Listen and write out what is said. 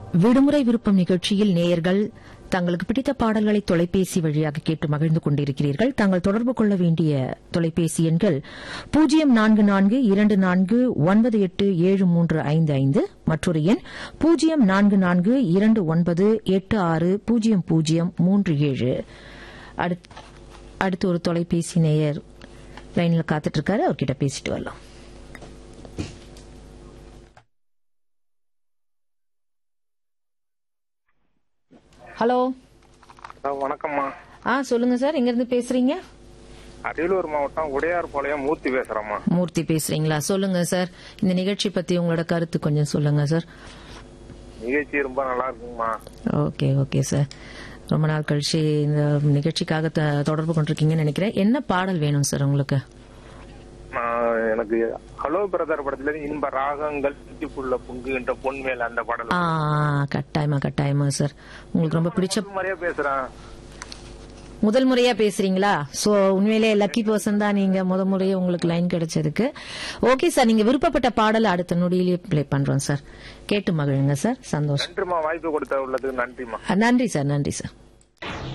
விடுமுறை விருப்பம் நிகழ்ச்சியில் நேயர்கள் தங்களுக்கு பிடித்த பாடல்களை தொலைபேசி வழியாக கேட்டு மகிழ்ந்து கொண்டிருக்கிறீர்கள் தாங்கள் தொடர்பு கொள்ள வேண்டிய தொலைபேசி எண்கள் பூஜ்ஜியம் நான்கு நான்கு இரண்டு நான்கு ஒன்பது எட்டு ஏழு மூன்று ஐந்து ஐந்து மற்றொரு எண் பூஜ்ஜியம் நான்கு நான்கு இரண்டு ஒன்பது எட்டு ஆறு பூஜ்ஜியம் பூஜ்ஜியம் மூன்று ஏழு அடுத்- அடுத்து ஒரு தொலைபேசி நேயர் லைனில் காத்துட்டு இருக்காரு அவர்கிட்ட பேசிட்டு வரலாம் ஹலோ ஆ, வணக்கம்மா ஆ சொல்லுங்க சார் எங்க இருந்து பேசுறீங்க அரியலூர் மாவட்டம் உடையார்பாளையம் மூர்த்தி பேசுறேம்மா மூர்த்தி பேசுறீங்களா சொல்லுங்க சார் இந்த நிகழ்ச்சி பத்தி உங்களோட கருத்து கொஞ்சம் சொல்லுங்க சார் நிகழ்ச்சி ரொம்ப நல்லா இருக்குங்கம்மா ஓகே ஓகே சார் ரொம்ப நாள் கழிச்சு இந்த நிகழ்ச்சிக்காக த- தொடர்பு கொண்டிருக்கீங்கன்னு நினைக்கிறேன் என்ன பாடல் வேணும் சார் உங்களுக்கு நான் எனக்கு ஹலோ பிரதர் படத்துல இருந்து இன்ப ராகங்கள் வீட்டுக்குள்ள பொங்குகின்ற பொன்மேல் அந்த பாடல் ஆ கட்டாயமா கட்டாயமா சார் உங்களுக்கு ரொம்ப பிடிச்ச முதல் முறையா பேசுறேன் முதல் முறையா பேசுறீங்களா சோ உண்மையிலே லக்கி பர்சன் தான் நீங்க முத முறையே உங்களுக்கு லைன் கிடைச்சதுக்கு ஓகே சார் நீங்க விருப்பப்பட்ட பாடல் அடுத்த நொடியிலேயே ப்ளே பண்றோம் சார் கேட்டு மகிழுங்க சார் சந்தோஷம் நன்றிம்மா வாய்ப்பு கொடுத்த உள்ளதுக்கு நன்றிம்மா நன்றி சார் நன்றி சார்